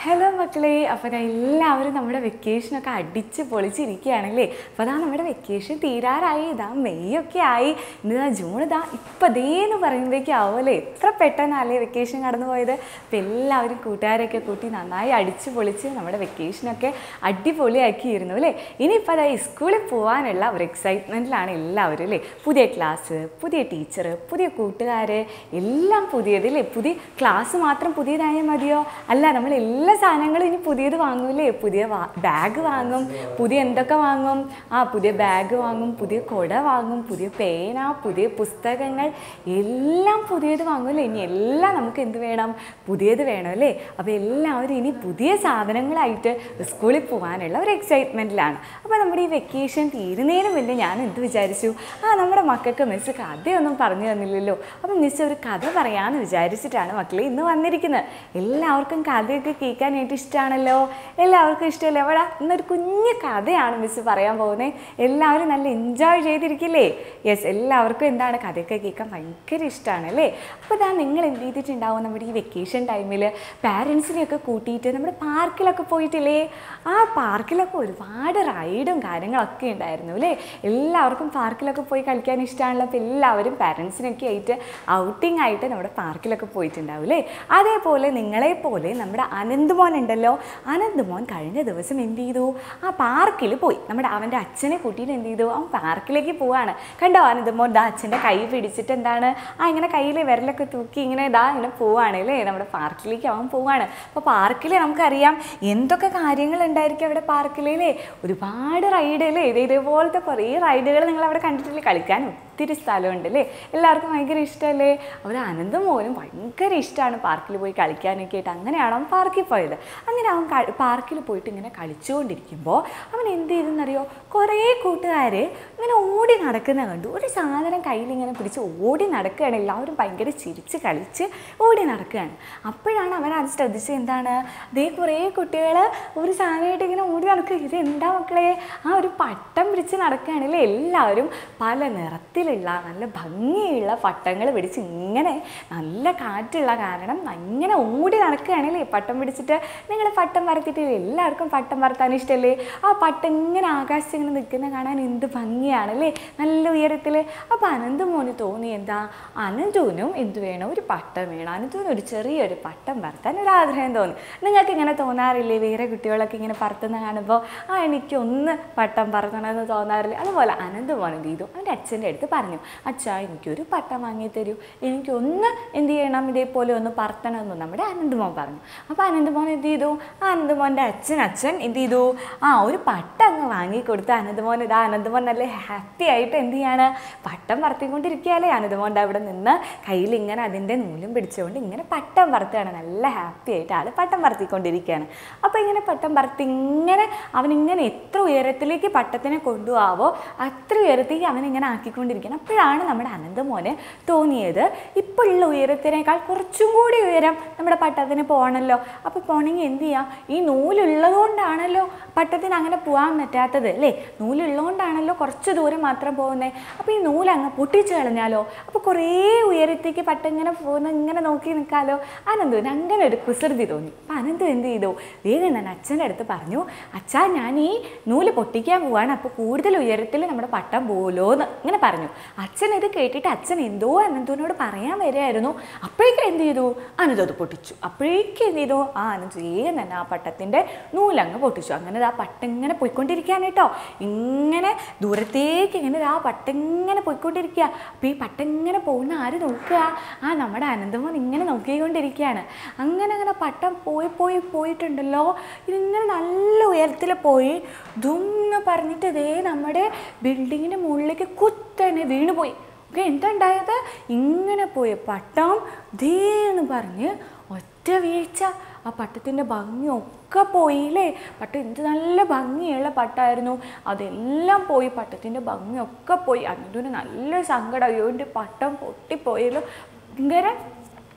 hello മക്കളെ അപ്പോൾ ദാ എല്ലാവരും നമ്മുടെ വെക്കേഷനൊക്കെ അടിച്ച് പൊളിച്ചിരിക്കുകയാണല്ലേ അപ്പോൾ അതാ നമ്മുടെ വെക്കേഷൻ തീരാറായി ഇതാ മെയ് ഒക്കെ ആയി ഇന്ന് ഇതാ ജൂൺ ഇതാ ഇപ്പം ദേന്ന് പറയുമ്പോഴേക്കും ആവുമല്ലേ എത്ര പെട്ടെന്നല്ലേ വെക്കേഷൻ കടന്നു പോയത് അപ്പോൾ എല്ലാവരും കൂട്ടുകാരൊക്കെ കൂട്ടി നന്നായി അടിച്ച് പൊളിച്ച് നമ്മുടെ വെക്കേഷനൊക്കെ അടിപൊളിയാക്കിയിരുന്നു അല്ലേ ഇനിയിപ്പോൾ അതാ സ്കൂളിൽ പോകാനുള്ള ഒരു എക്സൈറ്റ്മെൻറ്റിലാണ് എല്ലാവരും അല്ലേ പുതിയ ക്ലാസ് പുതിയ ടീച്ചർ പുതിയ കൂട്ടുകാർ എല്ലാം പുതിയത് അല്ലേ പുതിയ ക്ലാസ് മാത്രം പുതിയതായാൽ മതിയോ അല്ല നമ്മൾ എല്ലാ സാധനങ്ങളും ഇനി പുതിയത് വാങ്ങൂലേ പുതിയ ബാഗ് വാങ്ങും പുതിയ എന്തൊക്കെ വാങ്ങും ആ പുതിയ ബാഗ് വാങ്ങും പുതിയ കുട വാങ്ങും പുതിയ പേന പുതിയ പുസ്തകങ്ങൾ എല്ലാം പുതിയത് വാങ്ങൂലേ ഇനി എല്ലാം നമുക്ക് എന്ത് വേണം പുതിയത് വേണം അല്ലേ അപ്പോൾ എല്ലാവരും ഇനി പുതിയ സാധനങ്ങളായിട്ട് സ്കൂളിൽ പോകാനുള്ള ഒരു എക്സൈറ്റ്മെൻറ്റിലാണ് അപ്പോൾ നമ്മുടെ ഈ വെക്കേഷൻ തീരുന്നതിന് മുന്നേ ഞാൻ എന്ത് വിചാരിച്ചു ആ നമ്മുടെ മക്കൾക്ക് മിസ് കഥയൊന്നും പറഞ്ഞു തന്നില്ലല്ലോ അപ്പം മിസ് ഒരു കഥ പറയാമെന്ന് വിചാരിച്ചിട്ടാണ് മക്കളെ ഇന്ന് വന്നിരിക്കുന്നത് എല്ലാവർക്കും കഥയൊക്കെ കേൾക്കാനായിട്ട് ഇഷ്ടമാണല്ലോ എല്ലാവർക്കും ഇഷ്ടമല്ലേ അവിടെ ഇന്നൊരു കുഞ്ഞു കഥയാണ് മിസ് പറയാൻ പോകുന്നത് എല്ലാവരും നല്ല എൻജോയ് ചെയ്തിരിക്കില്ലേ യെസ് എല്ലാവർക്കും എന്താണ് കഥയൊക്കെ കേൾക്കാൻ ഭയങ്കര ഇഷ്ടമാണ് അല്ലേ അപ്പോൾ ഇതാ നിങ്ങൾ എന്ത് ചെയ്തിട്ടുണ്ടാവും നമ്മുടെ ഈ വെക്കേഷൻ ടൈമിൽ പാരൻസിനെയൊക്കെ കൂട്ടിയിട്ട് നമ്മുടെ പാർക്കിലൊക്കെ പോയിട്ടില്ലേ ആ പാർക്കിലൊക്കെ ഒരുപാട് റൈഡും കാര്യങ്ങളൊക്കെ ഉണ്ടായിരുന്നു അല്ലേ എല്ലാവർക്കും പാർക്കിലൊക്കെ പോയി കളിക്കാൻ ഇഷ്ടമാണല്ലോ അപ്പോൾ എല്ലാവരും പാരൻസിനൊക്കെ ആയിട്ട് ഔട്ടിംഗ് ആയിട്ട് നമ്മുടെ പാർക്കിലൊക്കെ പോയിട്ടുണ്ടാവും അല്ലേ അതേപോലെ നിങ്ങളെ പോലെ നമ്മുടെ അനന്ത്മോൻ ഉണ്ടല്ലോ അനന്ത്മോൻ കഴിഞ്ഞ ദിവസം എന്ത് ചെയ്തു ആ പാർക്കിൽ പോയി നമ്മുടെ അവൻ്റെ അച്ഛനെ കൂട്ടിയിട്ട് എന്ത് ചെയ്തു അവൻ പാർക്കിലേക്ക് പോവാണ് കണ്ടോ അനന്ത്മോൻ ദാ അച്ഛൻ്റെ കൈ പിടിച്ചിട്ട് എന്താണ് ആ ഇങ്ങനെ കയ്യിൽ വിരലൊക്കെ തൂക്കി ഇങ്ങനെ ഇതാ ഇങ്ങനെ പോവാണ് അല്ലേ നമ്മുടെ പാർക്കിലേക്ക് അവൻ പോവാണ് അപ്പോൾ പാർക്കിൽ നമുക്കറിയാം എന്തൊക്കെ കാര്യങ്ങൾ ഉണ്ടായിരിക്കും അവിടെ പാർക്കിൽ അല്ലേ ഒരുപാട് റൈഡ് അല്ലേ ഇത് ഇതേപോലത്തെ കുറേ റൈഡുകൾ നിങ്ങൾ അവിടെ കണ്ടിട്ടില്ലേ കളിക്കാൻ ഒത്തിരി സ്ഥലമുണ്ട് അല്ലേ എല്ലാവർക്കും ഭയങ്കര ഇഷ്ടമല്ലേ അവർ അനന്തം പോലും ഭയങ്കര ഇഷ്ടമാണ് പാർക്കിൽ പോയി കളിക്കാനൊക്കെ ആയിട്ട് അങ്ങനെയാണ് അവൻ പാർക്കിൽ പോയത് അങ്ങനെ അവൻ പാർക്കിൽ പോയിട്ട് ഇങ്ങനെ കളിച്ചുകൊണ്ടിരിക്കുമ്പോൾ അവൻ എന്ത് ചെയ്തെന്നറിയോ കുറേ കൂട്ടുകാർ ഇങ്ങനെ ഓടി നടക്കുന്ന കണ്ടു ഒരു സാധനം കയ്യിൽ ഇങ്ങനെ പിടിച്ച് ഓടി നടക്കുകയാണ് എല്ലാവരും ഭയങ്കര ചിരിച്ച് കളിച്ച് ഓടി നടക്കുകയാണ് അപ്പോഴാണ് അവൻ അത് ശ്രദ്ധിച്ചത് എന്താണ് അതേ കുറേ കുട്ടികൾ ഒരു സാധനമായിട്ട് ഇങ്ങനെ ഓടി നടക്കുക ഇത് എന്താ മക്കളെ ആ ഒരു പട്ടം പിടിച്ച് നടക്കുകയാണല്ലേ എല്ലാവരും പല നിറത്തിലുള്ള നല്ല ഭംഗിയുള്ള പട്ടങ്ങൾ പിടിച്ച് ഇങ്ങനെ നല്ല കാറ്റുള്ള കാരണം ഇങ്ങനെ ഓടി നടക്കുകയാണല്ലേ പട്ടം പിടിച്ചിട്ട് നിങ്ങൾ പട്ടം പറത്തിയിട്ടില്ലേ എല്ലാവർക്കും പട്ടം പറത്താൻ ഇഷ്ടമല്ലേ ആ പട്ടം ഇങ്ങനെ ആകാശത്ത് ഇങ്ങനെ നിൽക്കുന്ന കാണാൻ എന്ത് ഭംഗിയാണല്ലേ നല്ല ഉയരത്തിൽ അപ്പോൾ അനന്ത് മോന് തോന്നി എന്താ അനന്തുവിനും എന്ത് വേണം ഒരു പട്ടം വേണം അനന്തുവിന് ഒരു ചെറിയൊരു പട്ടം പറത്താൻ ഒരു ആഗ്രഹം തോന്നി നിങ്ങൾക്ക് ഇങ്ങനെ തോന്നാറില്ലേ വേറെ കുട്ടികളൊക്കെ ഇങ്ങനെ പറത്തുന്ന കാണുമ്പോൾ ആ എനിക്കൊന്ന് പട്ടം പറത്തണമെന്ന് തോന്നാറില്ലേ അതുപോലെ അനന്ത് മോൻ എന്ത് ചെയ്തു അവൻ്റെ അച്ഛൻ്റെ അടുത്ത് പറഞ്ഞു അച്ഛാ എനിക്കൊരു പട്ടം വാങ്ങി തരൂ എനിക്കൊന്ന് എന്ത് ചെയ്യണം ഇതേപോലെ ഒന്ന് പറത്തണമെന്ന് നമ്മുടെ അനന്തമോൻ പറഞ്ഞു അപ്പോൾ അനന്തമോൻ എന്ത് ചെയ്തു ആ അനന്തമോൻ്റെ അച്ഛൻ അച്ഛൻ എന്ത് ചെയ്തു ആ ഒരു പട്ടം അങ്ങ് വാങ്ങിക്കൊടുത്ത് അനന്തമോൻ ഇതാ അനന്തമോൻ നല്ല ഹാപ്പി ആയിട്ട് എന്ത് ചെയ്യാണ് പട്ടം പറത്തിക്കൊണ്ടിരിക്കുകയല്ലേ അനന്തമോൻ്റെ അവിടെ നിന്ന് കയ്യിൽ ഇങ്ങനെ അതിൻ്റെ നൂലും പിടിച്ചുകൊണ്ട് ഇങ്ങനെ പട്ടം പറത്തുകയാണ് നല്ല ഹാപ്പി ആയിട്ട് ആൾ പട്ടം പറത്തിക്കൊണ്ടിരിക്കുകയാണ് അപ്പോൾ ഇങ്ങനെ പട്ടം പറത്തി ഇങ്ങനെ അവനിങ്ങനെ എത്ര ഉയരത്തിലേക്ക് പട്ടത്തിനെ കൊണ്ടുപോകാവോ അത്ര ഉയരത്തേക്ക് അവനിങ്ങനെ ആക്കിക്കൊണ്ടിരിക്കണം അപ്പോഴാണ് നമ്മുടെ അനന്തമോന് തോന്നിയത് ഇപ്പോൾ ഉള്ള ഉയരത്തിനേക്കാൾ കുറച്ചും കൂടി ഉയരം നമ്മുടെ പട്ടത്തിന് പോകണമല്ലോ അപ്പോൾ പോകണമെങ്കിൽ എന്ത് ചെയ്യാം ഈ നൂലുള്ളത് കൊണ്ടാണല്ലോ പട്ടത്തിന് അങ്ങനെ പോകാൻ പറ്റാത്തത് അല്ലേ നൂലുള്ളതുകൊണ്ടാണല്ലോ കുറച്ച് ദൂരം മാത്രം പോകുന്നത് അപ്പോൾ ഈ നൂല് അങ്ങ് പൊട്ടിച്ച് കളഞ്ഞാലോ അപ്പോൾ കുറേ ഉയരത്തേക്ക് പട്ടം ഇങ്ങനെ പോകുന്ന ഇങ്ങനെ നോക്കി നിൽക്കാലോ അനന്തുവിന് അങ്ങനെ ഒരു കുസൃതി തോന്നി അപ്പം അനന്തു എന്ത് ചെയ്തു വേഗം ഞാൻ അച്ഛൻ്റെ അടുത്ത് പറഞ്ഞു അച്ഛാ ഞാൻ ഈ നൂല് പൊട്ടിക്കാൻ പോവാണ് അപ്പോൾ കൂടുതൽ ഉയരത്തിൽ നമ്മുടെ പട്ടം പോലോ എന്ന് ഇങ്ങനെ പറഞ്ഞു അച്ഛൻ ഇത് കേട്ടിട്ട് അച്ഛൻ എന്തോ അനന്തുവിനോട് പറയാൻ വരികയായിരുന്നു അപ്പോഴേക്കും എന്ത് ചെയ്തു അനന്തു അത് പൊട്ടിച്ചു അപ്പോഴേക്കും എന്ത് ചെയ്തു ആ അനന്തു വേഗം തന്നെ ആ പട്ടത്തിൻ്റെ നൂലങ്ങ് പൊട്ടിച്ചു അങ്ങനെ ആ പട്ടം ഇങ്ങനെ പോയിക്കൊണ്ടിരിക്കുകയാണ് കേട്ടോ ഇങ്ങനെ ദൂരത്തേക്ക് ഇങ്ങനെ ആ പട്ടം ഇങ്ങനെ പോയിക്കൊണ്ടിരിക്കുക അപ്പോൾ ഈ പട്ടം ഇങ്ങനെ പോകുന്ന ആര് നോക്കുക ആ നമ്മുടെ അനന്തമോൻ ഇങ്ങനെ നോക്കിക്കൊണ്ടിരിക്കുകയാണ് അങ്ങനെ അങ്ങനെ പട്ടം പോയി പോയി പോയിട്ടുണ്ടല്ലോ ഇതിങ്ങനെ നല്ല ഉയരത്തിൽ പോയി ദുന്ന് പറഞ്ഞിട്ട് ഇതേ നമ്മുടെ ബിൽഡിങ്ങിൻ്റെ മുകളിലേക്ക് കുത്തനെ വീണുപോയി ഓക്കെ എന്താ ഉണ്ടായത് ഇങ്ങനെ പോയി പട്ടം ദേ എന്ന് പറഞ്ഞ് ഒറ്റ വീഴ്ച ആ പട്ടത്തിൻ്റെ ഭംഗിയൊക്കെ പോയില്ലേ പട്ടം എന്ത് നല്ല ഭംഗിയുള്ള പട്ടായിരുന്നു അതെല്ലാം പോയി പട്ടത്തിൻ്റെ ഭംഗിയൊക്കെ പോയി അതിന് നല്ല സങ്കടം അയ്യോ എൻ്റെ പട്ടം പൊട്ടിപ്പോയല്ലോ ഭയങ്കര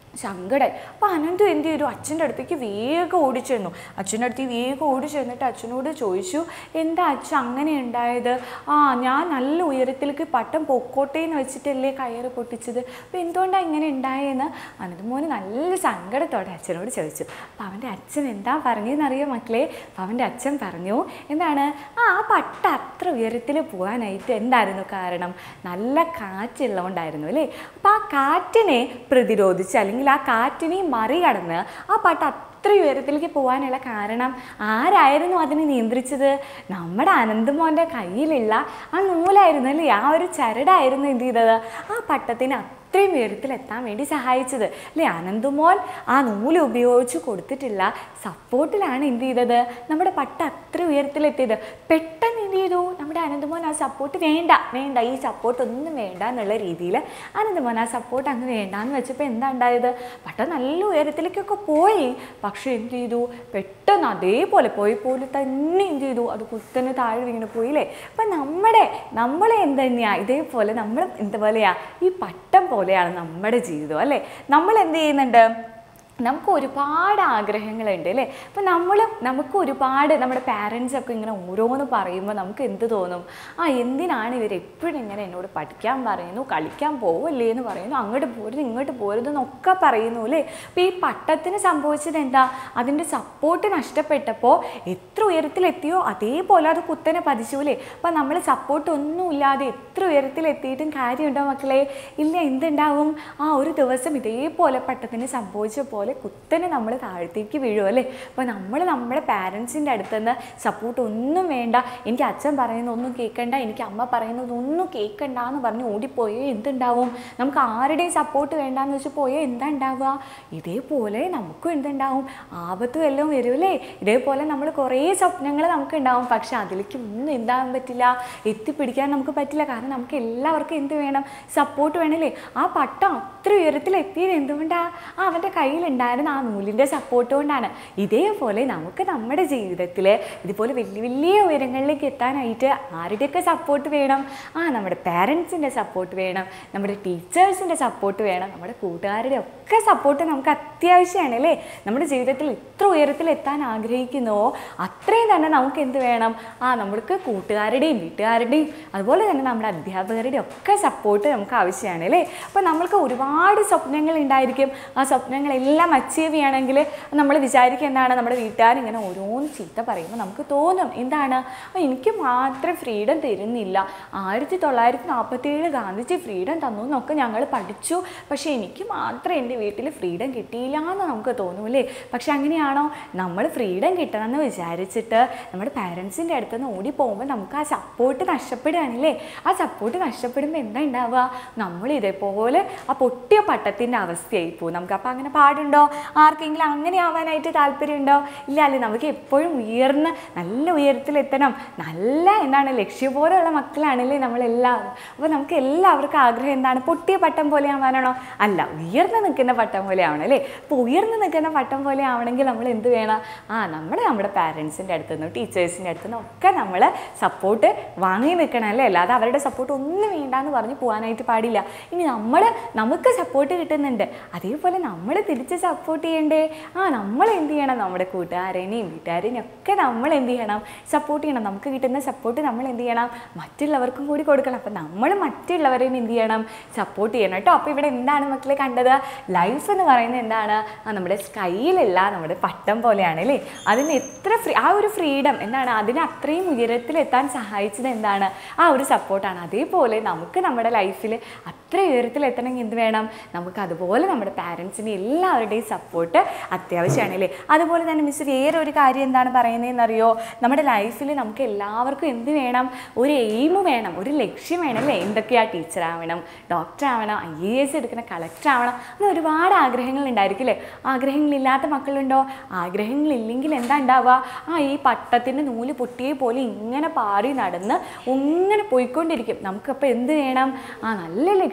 സങ്കടമായി അപ്പോൾ അനന്തു എന്ത് ചെയ്തു അച്ഛൻ്റെ അടുത്തേക്ക് വേഗം ഓടിച്ചെന്നു അച്ഛൻ്റെ അടുത്തേക്ക് വേഗം ഓടി ചെന്നിട്ട് അച്ഛനോട് ചോദിച്ചു എന്താ അച്ഛൻ അങ്ങനെ ഉണ്ടായത് ആ ഞാൻ നല്ല ഉയരത്തിലേക്ക് പട്ടം പൊക്കോട്ടെ എന്ന് വെച്ചിട്ടല്ലേ കയറ് പൊട്ടിച്ചത് അപ്പോൾ എന്തുകൊണ്ടാണ് ഇങ്ങനെ ഉണ്ടായെന്ന് അനന്തമോന് നല്ല സങ്കടത്തോടെ അച്ഛനോട് ചോദിച്ചു അപ്പോൾ അവൻ്റെ അച്ഛൻ എന്താ പറഞ്ഞതെന്നറിയോ മക്കളെ അപ്പോൾ അവൻ്റെ അച്ഛൻ പറഞ്ഞു എന്താണ് ആ ആ പട്ട അത്ര ഉയരത്തിൽ പോകാനായിട്ട് എന്തായിരുന്നു കാരണം നല്ല കാറ്റുള്ളതുകൊണ്ടായിരുന്നു അല്ലേ അപ്പോൾ ആ കാറ്റിനെ പ്രതിരോധിച്ച് അല്ലെങ്കിൽ ആ കാറ്റിനെ മറികടന്ന് ആ പട്ട അത്ര ഉയരത്തിലേക്ക് പോകാനുള്ള കാരണം ആരായിരുന്നു അതിനെ നിയന്ത്രിച്ചത് നമ്മുടെ അനന്തമോൻ്റെ കയ്യിലുള്ള ആ നൂലായിരുന്നു അല്ലേ ആ ഒരു ചരടായിരുന്നു എന്ത് ചെയ്തത് ആ പട്ടത്തിന് അത്രയും ഉയരത്തിലെത്താൻ വേണ്ടി സഹായിച്ചത് അല്ലേ അനന്തമോൻ ആ നൂല് ഉപയോഗിച്ച് കൊടുത്തിട്ടുള്ള സപ്പോർട്ടിലാണ് എന്ത് ചെയ്തത് നമ്മുടെ പട്ട അത്ര ഉയരത്തിലെത്തിയത് പെട്ടെന്ന് എന്ത് ചെയ്തു നമ്മുടെ അനന്തമോൻ ആ സപ്പോർട്ട് വേണ്ട വേണ്ട ഈ സപ്പോർട്ട് ഒന്നും വേണ്ട എന്നുള്ള രീതിയിൽ അനന്തമോൻ ആ സപ്പോർട്ട് അങ്ങ് വേണ്ട എന്ന് വെച്ചപ്പോൾ എന്താ ഉണ്ടായത് പട്ട നല്ല ഉയരത്തിലേക്കൊക്കെ പോയി പക്ഷേ എന്ത് ചെയ്തു പെട്ടെന്ന് അതേപോലെ പോയി പോലെ തന്നെ എന്ത് ചെയ്തു അത് കുത്തനെ താഴെ വീണ് പോയില്ലേ അപ്പം നമ്മുടെ നമ്മളെ എന്ത് തന്നെയാ ഇതേപോലെ നമ്മൾ എന്താ പോലെയാ ഈ പട്ടം പോലെയാണ് നമ്മുടെ ജീവിതം അല്ലേ നമ്മൾ എന്ത് ചെയ്യുന്നുണ്ട് നമുക്ക് ഒരുപാട് ആഗ്രഹങ്ങളുണ്ട് അല്ലേ അപ്പം നമ്മൾ നമുക്ക് ഒരുപാട് നമ്മുടെ പാരൻസ് ഒക്കെ ഇങ്ങനെ ഓരോന്ന് പറയുമ്പോൾ നമുക്ക് എന്ത് തോന്നും ആ എന്തിനാണ് ഇവർ എപ്പോഴും ഇങ്ങനെ എന്നോട് പഠിക്കാൻ പറയുന്നു കളിക്കാൻ പോവല്ലേ എന്ന് പറയുന്നു അങ്ങോട്ട് പോരുത് ഇങ്ങോട്ട് പോരുത് എന്നൊക്കെ പറയുന്നു അല്ലേ അപ്പോൾ ഈ പട്ടത്തിന് സംഭവിച്ചത് എന്താ അതിൻ്റെ സപ്പോർട്ട് നഷ്ടപ്പെട്ടപ്പോൾ എത്ര ഉയരത്തിലെത്തിയോ അതേപോലെ അത് കുത്തനെ പതിച്ചു അല്ലേ അപ്പം നമ്മൾ സപ്പോർട്ട് ഒന്നുമില്ലാതെ എത്ര ഉയരത്തിലെത്തിയിട്ടും കാര്യമുണ്ടോ മക്കളെ ഇല്ല എന്തുണ്ടാവും ആ ഒരു ദിവസം ഇതേപോലെ പട്ടത്തിന് സംഭവിച്ച പോലെ കുത്തനെ നമ്മൾ താഴത്തേക്ക് വീഴും അല്ലേ അപ്പോൾ നമ്മൾ നമ്മുടെ പാരൻസിൻ്റെ അടുത്ത് നിന്ന് സപ്പോർട്ട് ഒന്നും വേണ്ട എനിക്ക് അച്ഛൻ പറയുന്ന ഒന്നും കേൾക്കണ്ട എനിക്ക് അമ്മ പറയുന്നത് ഒന്നും കേൾക്കണ്ട എന്ന് പറഞ്ഞ് ഓടിപ്പോയോ എന്തുണ്ടാവും നമുക്ക് ആരുടെയും സപ്പോർട്ട് വേണ്ടാന്ന് വെച്ച് പോയോ എന്താ ഉണ്ടാവുക ഇതേപോലെ നമുക്കും എന്തുണ്ടാവും ആപത്തും എല്ലാം വരുമല്ലേ ഇതേപോലെ നമ്മൾ കുറേ സ്വപ്നങ്ങൾ നമുക്ക് ഉണ്ടാവും പക്ഷെ അതിലേക്ക് ഒന്നും എന്താകാൻ പറ്റില്ല എത്തിപ്പിടിക്കാൻ നമുക്ക് പറ്റില്ല കാരണം നമുക്ക് എല്ലാവർക്കും എന്ത് വേണം സപ്പോർട്ട് വേണമല്ലേ ആ പട്ടം അത്ര ഉയരത്തിൽ എത്തിയത് എന്തുകൊണ്ടാ ആ അവൻ്റെ കയ്യിലുണ്ടായിരുന്ന ആ നൂലിൻ്റെ സപ്പോർട്ട് കൊണ്ടാണ് ഇതേപോലെ നമുക്ക് നമ്മുടെ ജീവിതത്തിൽ ഇതുപോലെ വലിയ വലിയ ഉയരങ്ങളിലേക്ക് എത്താനായിട്ട് ആരുടെയൊക്കെ സപ്പോർട്ട് വേണം ആ നമ്മുടെ പാരൻസിൻ്റെ സപ്പോർട്ട് വേണം നമ്മുടെ ടീച്ചേഴ്സിൻ്റെ സപ്പോർട്ട് വേണം നമ്മുടെ കൂട്ടുകാരുടെ ഒക്കെ സപ്പോർട്ട് നമുക്ക് അത്യാവശ്യമാണ് അല്ലേ നമ്മുടെ ജീവിതത്തിൽ ഇത്ര ഉയരത്തിൽ എത്താൻ ആഗ്രഹിക്കുന്നുവോ അത്രയും തന്നെ നമുക്ക് എന്ത് വേണം ആ നമ്മൾക്ക് കൂട്ടുകാരുടെയും വീട്ടുകാരുടെയും അതുപോലെ തന്നെ നമ്മുടെ അധ്യാപകരുടെയും ഒക്കെ സപ്പോർട്ട് നമുക്ക് ആവശ്യമാണ് അല്ലേ അപ്പോൾ നമ്മൾക്ക് ഒരുപാട് സ്വപ്നങ്ങൾ ഉണ്ടായിരിക്കും ആ സ്വപ്നങ്ങളെല്ലാം അച്ചീവ് ചെയ്യണമെങ്കിൽ നമ്മൾ വിചാരിക്കുക എന്താണ് നമ്മുടെ വീട്ടുകാർ ഇങ്ങനെ ഓരോന്ന് ചീത്ത പറയുമ്പോൾ നമുക്ക് തോന്നും എന്താണ് "ആ, എനിക്ക് മാത്രം ഫ്രീഡം തരുന്നില്ല ആയിരത്തി തൊള്ളായിരത്തി നാൽപ്പത്തേഴ് ഗാന്ധിജി ഫ്രീഡം തന്നു എന്നൊക്കെ ഞങ്ങൾ പഠിച്ചു പക്ഷേ എനിക്ക് മാത്രം എൻ്റെ വീട്ടിൽ ഫ്രീഡം കിട്ടിയില്ല എന്ന് നമുക്ക് തോന്നും അല്ലേ പക്ഷെ അങ്ങനെയാണോ നമ്മൾ ഫ്രീഡം കിട്ടണം എന്ന് വിചാരിച്ചിട്ട് നമ്മുടെ പാരൻസിൻ്റെ അടുത്ത് നിന്ന് ഓടി പോകുമ്പോൾ നമുക്ക് ആ സപ്പോർട്ട് നഷ്ടപ്പെടുകയാണല്ലേ ആ സപ്പോർട്ട് നഷ്ടപ്പെടുമ്പോൾ എന്താ ഉണ്ടാവുക നമ്മൾ ഇതേപോലെ ആ പൊട്ടിയ പട്ടത്തിൻ്റെ അവസ്ഥയായി പോകും നമുക്ക് അപ്പോൾ അങ്ങനെ പാടുണ്ടോ ആർക്കെങ്കിലും അങ്ങനെ ആവാനായിട്ട് താല്പര്യമുണ്ടോ ഇല്ല അല്ലേ നമുക്ക് എപ്പോഴും ഉയർന്ന് നല്ല ഉയരത്തിലെത്തണം നല്ല എന്താണ് ലക്ഷ്യബോധമുള്ള മക്കളാണല്ലേ നമ്മളെല്ലാവരും അപ്പോൾ നമുക്ക് എല്ലാവർക്കും ആഗ്രഹം എന്താണ് പൊട്ടിയ പട്ടം പോലെ ആവാനാണോ അല്ല ഉയർന്ന് നിൽക്കുന്ന പട്ടം പോലെ ആവണം അല്ലേ അപ്പോൾ ഉയർന്ന് നിൽക്കുന്ന പട്ടം പോലെ ആവണമെങ്കിൽ നമ്മൾ എന്ത് വേണം ആ നമ്മൾ നമ്മുടെ പാരൻസിൻ്റെ അടുത്ത് നിന്നും ടീച്ചേഴ്സിൻ്റെ അടുത്ത് നിന്നും ഒക്കെ നമ്മൾ സപ്പോർട്ട് വാങ്ങി നിൽക്കണം അല്ലേ അല്ലാതെ അവരുടെ സപ്പോർട്ട് ഒന്നും വേണ്ടാന്ന് പറഞ്ഞ് പോകാനായിട്ട് പാടില്ല ഇനി നമ്മൾ നമുക്ക് സപ്പോർട്ട് കിട്ടുന്നുണ്ട് അതേപോലെ നമ്മൾ തിരിച്ച് സപ്പോർട്ട് ചെയ്യണ്ടേ ആ നമ്മൾ എന്ത് ചെയ്യണം നമ്മുടെ കൂട്ടുകാരനെയും വീട്ടുകാരനെയും ഒക്കെ നമ്മൾ എന്ത് ചെയ്യണം സപ്പോർട്ട് ചെയ്യണം നമുക്ക് കിട്ടുന്ന സപ്പോർട്ട് നമ്മൾ എന്ത് ചെയ്യണം മറ്റുള്ളവർക്കും കൂടി കൊടുക്കണം അപ്പം നമ്മൾ മറ്റുള്ളവരെയും എന്ത് ചെയ്യണം സപ്പോർട്ട് ചെയ്യണം കേട്ടോ അപ്പോൾ ഇവിടെ എന്താണ് മക്കളെ കണ്ടത് ലൈഫ് എന്ന് പറയുന്നത് എന്താണ് ആ നമ്മുടെ സ്കൈയിലല്ല നമ്മുടെ പട്ടം പോലെയാണ് അല്ലേ അതിന് എത്ര ഫ്രീ ആ ഒരു ഫ്രീഡം എന്താണ് അതിന് അത്രയും ഉയരത്തിലെത്താൻ സഹായിച്ചത് എന്താണ് ആ ഒരു സപ്പോർട്ടാണ് അതേപോലെ നമുക്ക് നമ്മുടെ ലൈഫിൽ അത്ര ഉയരത്തിലെത്തണമെങ്കിൽ എന്ത് വേണം നമുക്ക് അതുപോലെ നമ്മുടെ പാരൻസിൻ്റെ എല്ലാവരുടെയും സപ്പോർട്ട് അത്യാവശ്യമാണ് അല്ലേ അതുപോലെ തന്നെ മിസ് വേറെ ഒരു കാര്യം എന്താണ് പറയുന്നതെന്നറിയോ നമ്മുടെ ലൈഫിൽ നമുക്ക് എല്ലാവർക്കും എന്ത് വേണം ഒരു എയിം വേണം ഒരു ലക്ഷ്യം വേണം അല്ലേ എന്തൊക്കെയാ ടീച്ചർ ആവണം ഡോക്ടർ ആവണം ഐ എ എസ് എടുക്കണം കളക്ടർ ആവണം അങ്ങനെ ഒരുപാട് ആഗ്രഹങ്ങൾ ഉണ്ടായിരിക്കും അല്ലേ ആഗ്രഹങ്ങളില്ലാത്ത മക്കളുണ്ടോ ആഗ്രഹങ്ങളില്ലെങ്കിൽ എന്താ ഉണ്ടാവുക ആ ഈ പട്ടത്തിൻ്റെ നൂല് പൊട്ടിയെ പോലെ ഇങ്ങനെ പാറി നടന്ന് ഇങ്ങനെ പോയിക്കൊണ്ടിരിക്കും നമുക്കപ്പോൾ എന്ത് വേണം ആ നല്ല ലക്ഷ്യം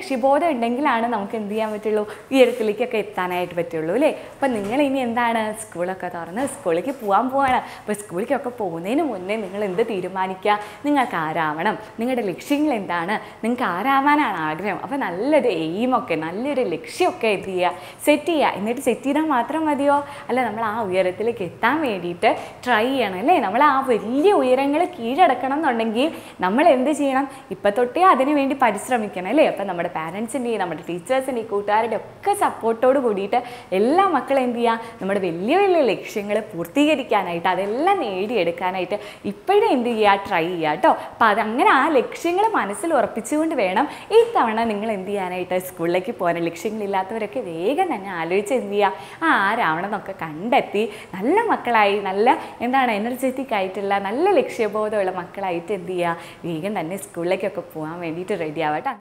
ലക്ഷ്യബോധം ഉണ്ടെങ്കിലാണ് നമുക്ക് എന്ത് ചെയ്യാൻ പറ്റുള്ളൂ ഉയരത്തിലേക്കൊക്കെ എത്താനായിട്ട് പറ്റുള്ളൂ അല്ലേ അപ്പം നിങ്ങൾ ഇനി എന്താണ് സ്കൂളൊക്കെ തുറന്ന് സ്കൂളിലേക്ക് പോകാൻ പോവാണ് അപ്പോൾ സ്കൂളിലേക്കൊക്കെ പോകുന്നതിന് മുന്നേ നിങ്ങൾ എന്ത് തീരുമാനിക്കുക നിങ്ങൾക്ക് ആരാവണം നിങ്ങളുടെ ലക്ഷ്യങ്ങൾ എന്താണ് നിങ്ങൾക്ക് ആരാവാനാണ് ആഗ്രഹം അപ്പോൾ നല്ലൊരു എയിമൊക്കെ നല്ലൊരു ലക്ഷ്യമൊക്കെ എന്ത് ചെയ്യുക സെറ്റ് ചെയ്യുക എന്നിട്ട് സെറ്റ് ചെയ്താൽ മാത്രം മതിയോ അല്ല നമ്മൾ ആ ഉയരത്തിലേക്ക് എത്താൻ വേണ്ടിയിട്ട് ട്രൈ ചെയ്യണം അല്ലേ നമ്മൾ ആ വലിയ ഉയരങ്ങൾ കീഴടക്കണം എന്നുണ്ടെങ്കിൽ നമ്മൾ എന്ത് ചെയ്യണം ഇപ്പം തൊട്ടേ അതിനു വേണ്ടി പരിശ്രമിക്കണം അല്ലേ അപ്പം നമ്മുടെ പാരൻസിൻ്റെയും നമ്മുടെ ടീച്ചേഴ്സിൻ്റെയും കൂട്ടുകാരുടെ ഒക്കെ സപ്പോർട്ടോട് കൂടിയിട്ട് എല്ലാ മക്കളും എന്ത് ചെയ്യുക നമ്മുടെ വലിയ വലിയ ലക്ഷ്യങ്ങൾ പൂർത്തീകരിക്കാനായിട്ട് അതെല്ലാം നേടിയെടുക്കാനായിട്ട് ഇപ്പോഴും എന്ത് ചെയ്യുക ട്രൈ ചെയ്യുക കേട്ടോ അപ്പം അതങ്ങനെ ആ ലക്ഷ്യങ്ങൾ മനസ്സിൽ ഉറപ്പിച്ചുകൊണ്ട് വേണം ഈ തവണ നിങ്ങൾ എന്ത് ചെയ്യാനായിട്ട് സ്കൂളിലേക്ക് പോകാൻ ലക്ഷ്യങ്ങളില്ലാത്തവരൊക്കെ വേഗം തന്നെ ആലോചിച്ച് എന്ത് ചെയ്യുക ആ ആരാവണം എന്നൊക്കെ കണ്ടെത്തി നല്ല മക്കളായി നല്ല എന്താണ് എനർജറ്റിക് ആയിട്ടുള്ള നല്ല ലക്ഷ്യബോധമുള്ള മക്കളായിട്ട് എന്ത് ചെയ്യുക വേഗം തന്നെ സ്കൂളിലേക്കൊക്കെ പോകാൻ വേണ്ടിയിട്ട് റെഡി ആവട്ടെ